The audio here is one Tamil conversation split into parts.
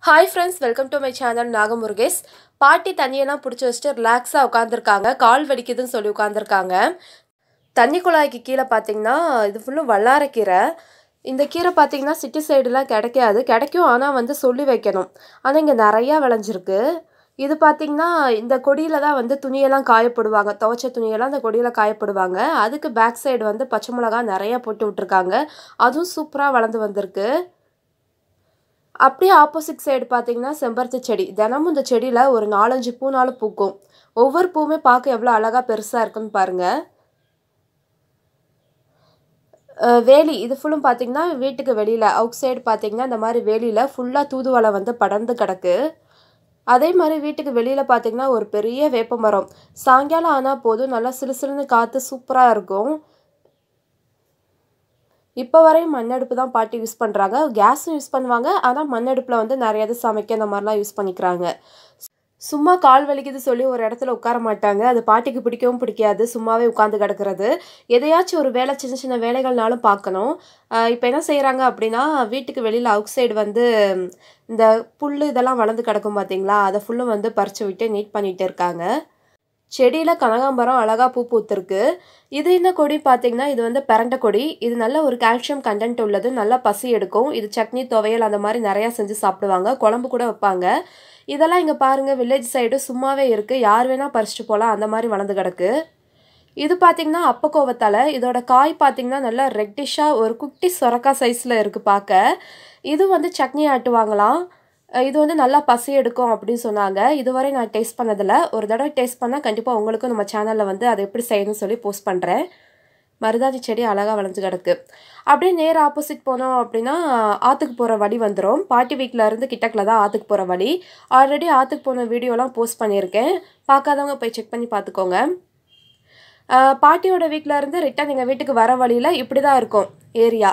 hi friends welcome to my channel Nagamurugesh பாட்டி தண்ணியெல்லாம் பிடிச்சி வச்சுட்டு ரிலாக்ஸாக உட்காந்துருக்காங்க கால் வலிக்குதுன்னு சொல்லி உட்காந்துருக்காங்க தண்ணி குழாய்க்கு கீழே பார்த்தீங்கன்னா இது ஃபுல்லும் வல்லாரக்கீரை இந்த கீரை பார்த்தீங்கன்னா சிட்டி சைடுலாம் கிடைக்காது கிடைக்கும் ஆனால் வந்து சொல்லி வைக்கணும் ஆனால் இங்கே நிறையா விளைஞ்சிருக்கு இது பார்த்தீங்கன்னா இந்த கொடியில் தான் வந்து துணியெல்லாம் காயப்படுவாங்க துவைச்ச துணியெல்லாம் இந்த கொடியில் காயப்படுவாங்க அதுக்கு பேக் சைடு வந்து பச்சை மிளகா நிறையா போட்டு விட்ருக்காங்க அதுவும் சூப்பராக வளர்ந்து வந்திருக்கு அப்படியே ஆப்போசிட் சைடு பார்த்தீங்கன்னா செம்பருத்தி செடி தினமும் இந்த செடியில் ஒரு நாலஞ்சு பூனாலும் பூக்கும் ஒவ்வொரு பூவுமே பார்க்க எவ்வளோ அழகாக பெருசாக இருக்குன்னு பாருங்கள் வேலி இது ஃபுல்லும் பார்த்தீங்கன்னா வீட்டுக்கு வெளியில் அவுட் சைடு பார்த்தீங்கன்னா இந்த மாதிரி வேலியில் ஃபுல்லாக தூதுவளை வந்து படர்ந்து கிடக்கு அதே மாதிரி வீட்டுக்கு வெளியில் பார்த்தீங்கன்னா ஒரு பெரிய வேப்ப மரம் சாயங்காலம் ஆனால் போதும் நல்லா சிலுசிலுன்னு காற்று சூப்பராக இருக்கும் இப்போ வரையும் மண்ணடுப்பு தான் பாட்டி யூஸ் பண்ணுறாங்க கேஸும் யூஸ் பண்ணுவாங்க ஆனால் மண்ணடுப்பில் வந்து நிறைய இது சமைக்க இந்த மாதிரிலாம் யூஸ் பண்ணிக்கிறாங்க சும்மா கால் வலிக்குது சொல்லி ஒரு இடத்துல உட்கார மாட்டாங்க அது பாட்டிக்கு பிடிக்கவும் பிடிக்காது சும்மாவே உட்காந்து கிடக்கிறது எதையாச்சும் ஒரு வேலை சின்ன சின்ன வேலைகள்னாலும் பார்க்கணும் இப்போ என்ன செய்கிறாங்க அப்படின்னா வீட்டுக்கு வெளியில் அவுட் சைடு வந்து இந்த புல் இதெல்லாம் வளர்ந்து கிடக்கும் பார்த்தீங்களா அதை ஃபுல்லும் வந்து பறித்து விட்டு நீட் பண்ணிகிட்டு இருக்காங்க செடியில் கனகாம்பரம் அழகாக பூ பூத்துருக்கு இது என்ன கொடி பார்த்தீங்கன்னா இது வந்து பரண்ட கொடி இது நல்ல ஒரு கால்சியம் கண்டென்ட் உள்ளது நல்லா பசி எடுக்கும் இது சட்னி துவையல் அந்த மாதிரி நிறையா செஞ்சு சாப்பிடுவாங்க குழம்பு கூட வைப்பாங்க இதெல்லாம் இங்கே பாருங்கள் வில்லேஜ் சைடு சும்மாவே இருக்குது யார் வேணால் பறிச்சுட்டு போகலாம் அந்த மாதிரி வளர்ந்து கிடக்கு இது பார்த்திங்கன்னா அப்பக்கோவத்தலை இதோட காய் பார்த்திங்கன்னா நல்லா ரெட்டிஷாக ஒரு குட்டி சொரக்கா சைஸில் இருக்குது பார்க்க இது வந்து சட்னி ஆட்டுவாங்களாம் இது வந்து நல்லா பசி எடுக்கும் அப்படின்னு சொன்னாங்க இதுவரை நான் டேஸ்ட் பண்ணதில்லை ஒரு தடவை டேஸ்ட் பண்ணால் கண்டிப்பாக உங்களுக்கும் நம்ம சேனலில் வந்து அதை எப்படி செய்யணும்னு சொல்லி போஸ்ட் பண்ணுறேன் மருதாணி செடி அழகாக வளைஞ்சு கிடக்கு அப்படியே நேர் ஆப்போசிட் போனோம் அப்படின்னா ஆற்றுக்கு போகிற வழி வந்துடும் பாட்டி வீட்டில் இருந்து கிட்டக்கில் தான் ஆற்றுக்கு போகிற வழி ஆல்ரெடி ஆற்றுக்கு போன வீடியோலாம் போஸ்ட் பண்ணியிருக்கேன் பார்க்காதவங்க போய் செக் பண்ணி பார்த்துக்கோங்க பாட்டியோட வீட்டில் இருந்து ரிட்டன் எங்கள் வீட்டுக்கு வர வழியில் இப்படி தான் இருக்கும் ஏரியா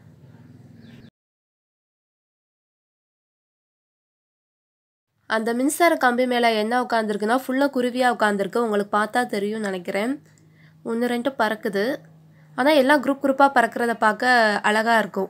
அந்த மின்சார கம்பி மேலே என்ன உட்காந்துருக்குன்னா ஃபுல்லாக குருவியாக உட்காந்துருக்கு உங்களுக்கு பார்த்தா தெரியும் நினைக்கிறேன் ஒன்று ரெண்டு பறக்குது ஆனால் எல்லாம் குரூப் குரூப்பாக பறக்கிறத பார்க்க அழகாக இருக்கும்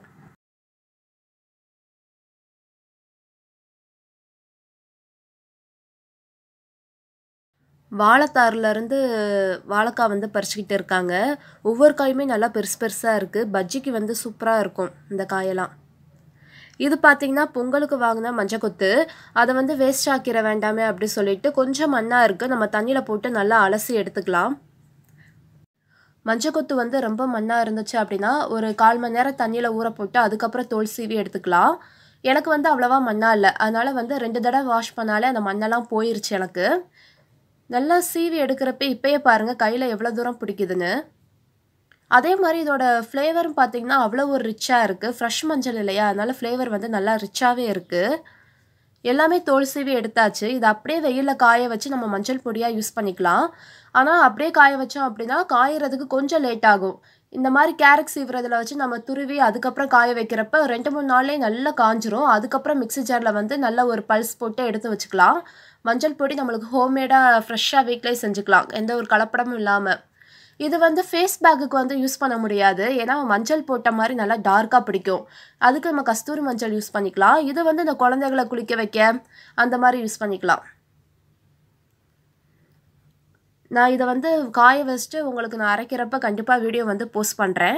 வாழைத்தாறுலேருந்து வாழைக்காய் வந்து பறிச்சுக்கிட்டு இருக்காங்க ஒவ்வொரு காயுமே நல்லா பெருசு பெருசாக இருக்குது பஜ்ஜிக்கு வந்து சூப்பராக இருக்கும் இந்த காயெல்லாம் இது பார்த்திங்கன்னா பொங்கலுக்கு வாங்கின மஞ்சள் கொத்து அதை வந்து வேஸ்ட் ஆக்கிட வேண்டாமே அப்படி சொல்லிட்டு கொஞ்சம் மண்ணாக இருக்குது நம்ம தண்ணியில் போட்டு நல்லா அலசி எடுத்துக்கலாம் மஞ்சள் கொத்து வந்து ரொம்ப மண்ணாக இருந்துச்சு அப்படின்னா ஒரு கால் மணி நேரம் தண்ணியில் ஊற போட்டு அதுக்கப்புறம் தோல் சீவி எடுத்துக்கலாம் எனக்கு வந்து அவ்வளோவா மண்ணாக இல்லை அதனால் வந்து ரெண்டு தடவை வாஷ் பண்ணாலே அந்த மண்ணெல்லாம் போயிருச்சு எனக்கு நல்லா சீவி எடுக்கிறப்ப இப்போயே பாருங்கள் கையில் எவ்வளோ தூரம் பிடிக்குதுன்னு அதே மாதிரி இதோட ஃப்ளேவரும் பார்த்திங்கன்னா அவ்வளோ ஒரு ரிச்சாக இருக்குது ஃப்ரெஷ் மஞ்சள் இல்லையா அதனால் ஃப்ளேவர் வந்து நல்லா ரிச்சாகவே இருக்குது எல்லாமே தோல் சீவி எடுத்தாச்சு இது அப்படியே வெயிலில் காய வச்சு நம்ம மஞ்சள் பொடியாக யூஸ் பண்ணிக்கலாம் ஆனால் அப்படியே காய வச்சோம் அப்படின்னா காயறதுக்கு கொஞ்சம் லேட் ஆகும் இந்த மாதிரி கேரட் சீவுறதுல வச்சு நம்ம துருவி அதுக்கப்புறம் காய வைக்கிறப்ப ரெண்டு மூணு நாள்லேயே நல்லா காஞ்சிரும் அதுக்கப்புறம் மிக்சி ஜாரில் வந்து நல்ல ஒரு பல்ஸ் போட்டு எடுத்து வச்சுக்கலாம் மஞ்சள் பொடி நம்மளுக்கு ஹோம்மேடாக ஃப்ரெஷ்ஷாக வீட்டிலே செஞ்சுக்கலாம் எந்த ஒரு கலப்படமும் இல்லாமல் இது வந்து ஃபேஸ் பேக்குக்கு வந்து யூஸ் பண்ண முடியாது ஏன்னா மஞ்சள் போட்ட மாதிரி நல்லா டார்க்காக பிடிக்கும் அதுக்கு நம்ம கஸ்தூரி மஞ்சள் யூஸ் பண்ணிக்கலாம் இது வந்து இந்த குழந்தைகளை குளிக்க வைக்க அந்த மாதிரி யூஸ் பண்ணிக்கலாம் நான் இதை வந்து காய வச்சுட்டு உங்களுக்கு நான் அரைக்கிறப்ப கண்டிப்பாக வீடியோ வந்து போஸ்ட் பண்ணுறேன்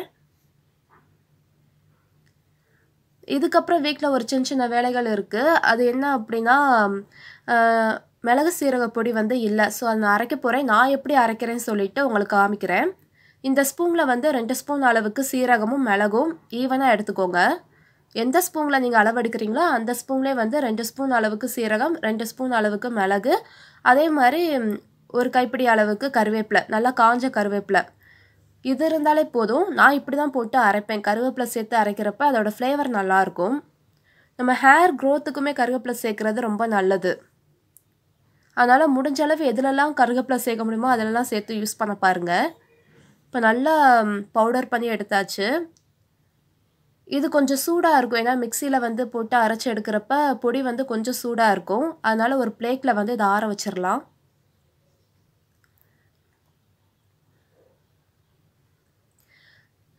இதுக்கப்புறம் வீட்டில் ஒரு சின்ன சின்ன வேலைகள் இருக்குது அது என்ன அப்படின்னா மிளகு சீரக பொடி வந்து இல்லை ஸோ அதை நான் அரைக்க போகிறேன் நான் எப்படி அரைக்கிறேன்னு சொல்லிட்டு உங்களுக்கு காமிக்கிறேன் இந்த ஸ்பூனில் வந்து ரெண்டு ஸ்பூன் அளவுக்கு சீரகமும் மிளகும் ஈவனாக எடுத்துக்கோங்க எந்த ஸ்பூனில் நீங்கள் அளவு எடுக்கிறீங்களோ அந்த ஸ்பூன்லேயே வந்து ரெண்டு ஸ்பூன் அளவுக்கு சீரகம் ரெண்டு ஸ்பூன் அளவுக்கு மிளகு அதே மாதிரி ஒரு கைப்பிடி அளவுக்கு கருவேப்பிலை நல்லா காஞ்ச கருவேப்பிலை இது இருந்தாலே போதும் நான் இப்படி தான் போட்டு அரைப்பேன் கருவேப்பிலை சேர்த்து அரைக்கிறப்ப அதோடய ஃப்ளேவர் நல்லாயிருக்கும் நம்ம ஹேர் க்ரோத்துக்குமே கருவேப்பிலை சேர்க்குறது ரொம்ப நல்லது அதனால் முடிஞ்ச அளவு எதுலெல்லாம் கருவேப்பிலை சேர்க்க முடியுமோ அதிலெல்லாம் சேர்த்து யூஸ் பண்ண பாருங்கள் இப்போ நல்லா பவுடர் பண்ணி எடுத்தாச்சு இது கொஞ்சம் சூடாக இருக்கும் ஏன்னா மிக்சியில் வந்து போட்டு அரைச்சி எடுக்கிறப்ப பொடி வந்து கொஞ்சம் சூடாக இருக்கும் அதனால் ஒரு பிளேட்டில் வந்து இதை ஆற வச்சிடலாம்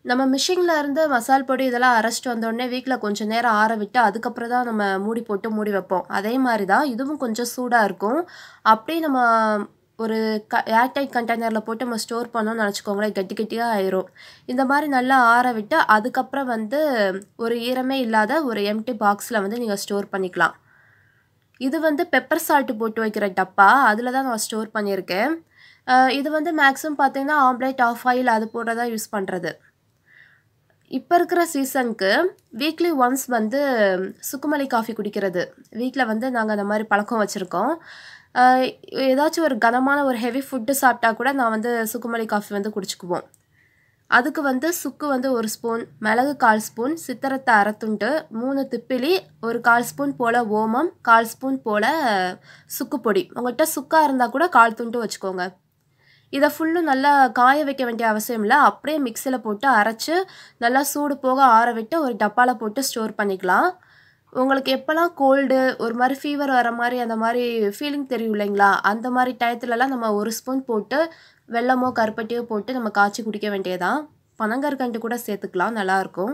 நம்ம மிஷினில் இருந்து மசால் பொடி இதெல்லாம் அரைச்சிட்டு வந்தோடனே வீட்டில் கொஞ்சம் நேரம் ஆற விட்டு அதுக்கப்புறம் தான் நம்ம மூடி போட்டு மூடி வைப்போம் அதே மாதிரி தான் இதுவும் கொஞ்சம் சூடாக இருக்கும் அப்படியே நம்ம ஒரு க ஏர்டைட் கண்டெய்னரில் போட்டு நம்ம ஸ்டோர் பண்ணோம்னு நினச்சிக்கோங்களேன் கட்டி கட்டியாக ஆயிரும் இந்த மாதிரி நல்லா ஆற விட்டு அதுக்கப்புறம் வந்து ஒரு ஈரமே இல்லாத ஒரு எம்டி பாக்ஸில் வந்து நீங்கள் ஸ்டோர் பண்ணிக்கலாம் இது வந்து பெப்பர் சால்ட்டு போட்டு வைக்கிற டப்பா அதில் தான் நான் ஸ்டோர் பண்ணியிருக்கேன் அஹ் இது வந்து மேக்ஸிமம் பார்த்தீங்கன்னா ஆம்லேட் ஆஃப் ஆயில் அது போட தான் யூஸ் பண்ணுறது இப்போ இருக்கிற சீசனுக்கு வீக்லி ஒன்ஸ் வந்து சுக்குமல்லி காஃபி குடிக்கிறது வீட்டில் வந்து நாங்கள் அந்த மாதிரி பழக்கம் வச்சுருக்கோம் ஏதாச்சும் ஒரு கனமான ஒரு ஹெவி ஃபுட்டு சாப்பிட்டா கூட நான் வந்து சுக்குமல்லி காஃபி வந்து குடிச்சுக்குவோம் அதுக்கு வந்து சுக்கு வந்து ஒரு ஸ்பூன் மிளகு கால் ஸ்பூன் சித்திரத்தை அரைத்துண்டு மூணு திப்பிலி ஒரு கால் ஸ்பூன் போல் ஓமம் கால் ஸ்பூன் போல் சுக்கு பொடி உங்கள்கிட்ட சுக்காக இருந்தால் கூட கால் துண்டு வச்சுக்கோங்க இதை ஃபுல்லும் நல்லா காய வைக்க வேண்டிய அவசியம் இல்லை அப்படியே மிக்சியில் போட்டு அரைச்சி நல்லா சூடு போக ஆற விட்டு ஒரு டப்பாவில் போட்டு ஸ்டோர் பண்ணிக்கலாம் உங்களுக்கு எப்போல்லாம் கோல்டு ஒரு மாதிரி ஃபீவர் வர மாதிரி அந்த மாதிரி ஃபீலிங் தெரியும் இல்லைங்களா அந்த மாதிரி டயத்துலலாம் நம்ம ஒரு ஸ்பூன் போட்டு வெல்லமோ கருப்பட்டியோ போட்டு நம்ம காய்ச்சி குடிக்க வேண்டியதான் பனங்கற்கண்டு கூட சேர்த்துக்கலாம் நல்லாயிருக்கும்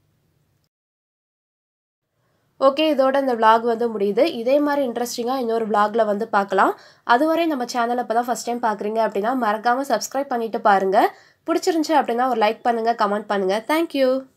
ஓகே இதோட இந்த vlog வந்து முடியுது இதே மாதிரி இன்ட்ரெஸ்டிங்காக இன்னொரு vlogல வந்து பார்க்கலாம் அதுவரை நம்ம சேனலை இப்போ தான் ஃபஸ்ட் டைம் பார்க்குறீங்க அப்படின்னா மறக்காமல் சப்ஸ்கிரைப் பண்ணிட்டு பாருங்கள் பிடிச்சிருந்துச்சி அப்படின்னா ஒரு லைக் பண்ணுங்கள் கமெண்ட் பண்ணுங்கள் தேங்க்யூ